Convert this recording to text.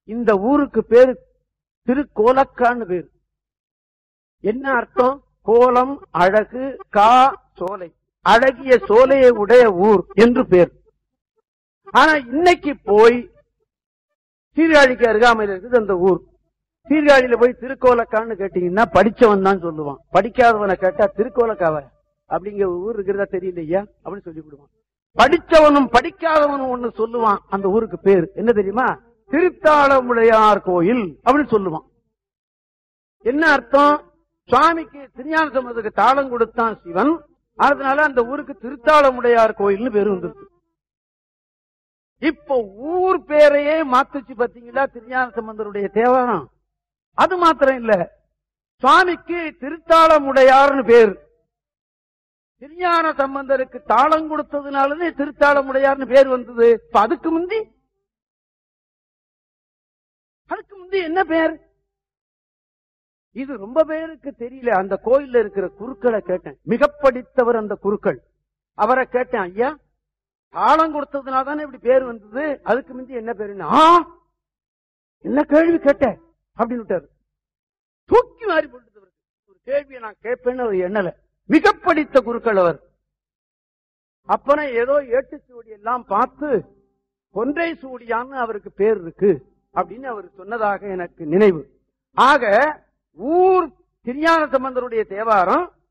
இந்த ஊருக்கு பேரு திருக்கோலக்கான்னு பேரு என்ன அர்த்தம் கோலம் அழகு கா சோலை அழகிய சோலையை உடைய ஊர் என்று பேர் ஆனா இன்னைக்கு போய் சீர்காழிக்கு அருகாமையில் இருக்குது அந்த ஊர் சீர்காழியில போய் திருக்கோலக்கான்னு கேட்டீங்கன்னா படிச்சவன் தான் சொல்லுவான் படிக்காதவனை கேட்டா திருக்கோலக்காவ அப்படிங்கிற ஊர் இருக்கிறதா தெரியலையா அப்படின்னு சொல்லி விடுவான் படிச்சவனும் படிக்காதவனும் ஒண்ணு சொல்லுவான் அந்த ஊருக்கு பேர் என்ன தெரியுமா திருத்தாளமுடையார் கோயில் அப்படின்னு சொல்லுவான் என்ன அர்த்தம் சுவாமிக்கு திருஞான சம்பந்தத்துக்கு தாளம் கொடுத்தான் சிவன் அதனால அந்த ஊருக்கு திருத்தாளமுடையார் கோயில்னு பேரு வந்துருக்கு இப்போ ஊர் பேரையே மாத்துச்சு பாத்தீங்களா திருஞான சம்பந்தருடைய தேவாரம் அது மாத்திரம் இல்ல சுவாமிக்கு திருத்தாளமுடையார்னு பேர் திருஞான சம்பந்தருக்கு தாளம் கொடுத்ததுனாலதே திருத்தாளமுடையார்னு பேர் வந்தது இப்ப அதுக்கு முந்தி அதுக்கு முந்தி என்ன பேர் இது ரொம்ப பேருக்கு தெரியல அந்த கோயில்ல இருக்கிற குருக்களை கேட்டேன் மிக படித்தவர் அந்த குருக்கள் அவரை கேட்டேன் ஐயா தாளம் கொடுத்ததுனால தானே இப்படி பேர் வந்தது அதுக்கு முந்தி என்ன பேருன்னா "ஆ, என்ன கேள்வி கேட்ட அப்படின்னு விட்டாரு தூக்கி மாறி போட்டு ஒரு கேள்வியை நான் கேட்பேன்னு அவர் எண்ணல மிக படித்த குருக்கள் அவர் அப்பன ஏதோ ஏட்டுச்சுவடி எல்லாம் பார்த்து கொன்றை சூடியான்னு அவருக்கு பேர் இருக்கு அப்படின்னு அவர் சொன்னதாக எனக்கு நினைவு ஆக ஊர் திருஞான சம்பந்தருடைய தேவாரம்